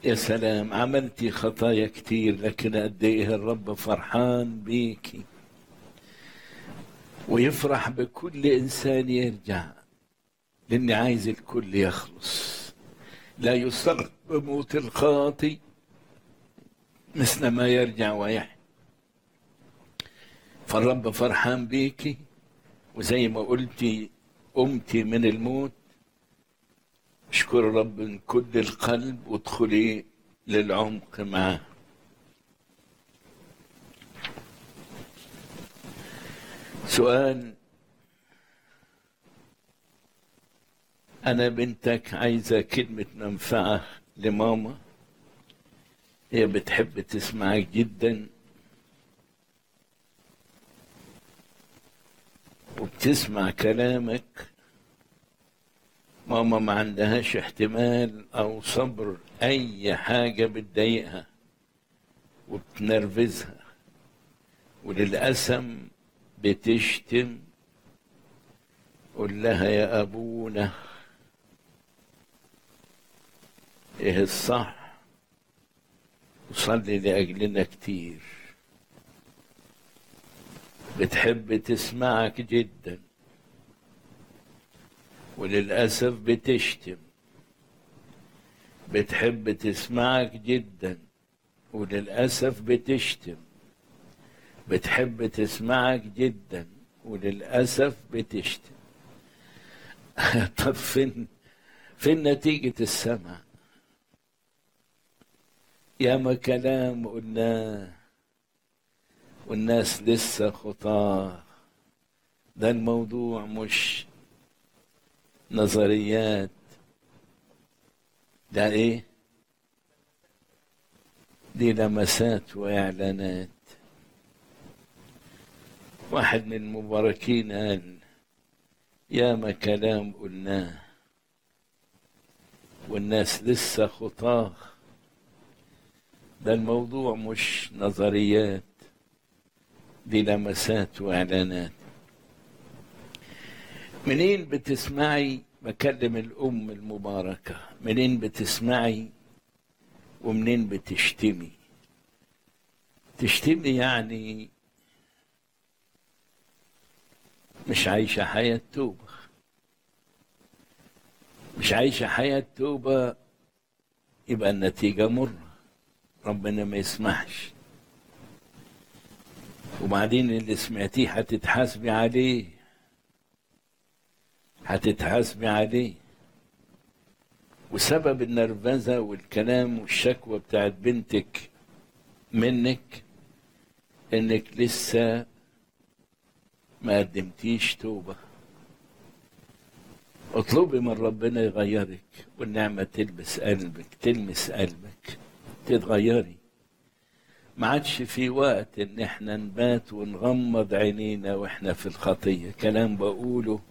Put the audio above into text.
يا سلام عملتي خطايا كتير لكن قد ايه الرب فرحان بيكي ويفرح بكل انسان يرجع لاني عايز الكل يخلص لا يصر بموت الخاطي مثل ما يرجع ويحيى فالرب فرحان بيكي وزي ما قلتي قمتي من الموت اشكر الرب من كل القلب وادخلي للعمق معاه سؤال أنا بنتك عايزة كلمة منفعة لماما هي بتحب تسمعك جدا وبتسمع كلامك ماما ما عندهاش احتمال او صبر اي حاجة بتضايقها وبتنرفزها وللأسف بتشتم قول لها يا أبونا إيه الصح وصلي لأجلنا كتير بتحب تسمعك جدا وللأسف بتشتم بتحب تسمعك جدا وللأسف بتشتم بتحب تسمعك جدا وللأسف بتشتم طب فين فين نتيجة السمع ياما كلام قلناه والناس لسه خطاه ده الموضوع مش نظريات ده ايه دي لمسات واعلانات واحد من المباركين قال ياما كلام قلناه والناس لسه خطاه ده الموضوع مش نظريات دي لمسات واعلانات منين بتسمعي بكلم الام المباركه منين بتسمعي ومنين بتشتمي تشتمي يعني مش عايشه حياه توبه مش عايشه حياه توبه يبقى النتيجه مره ربنا ما يسمحش وبعدين اللي سمعتيه هتتحاسبي عليه هتتحاسبي عليه وسبب النرفزة والكلام والشكوى بتاعت بنتك منك انك لسه ما قدمتيش توبة اطلبي من ربنا يغيرك والنعمة تلبس قلبك تلمس قلبك تتغيري ما عادش في وقت ان احنا نبات ونغمض عينينا واحنا في الخطيه كلام بقوله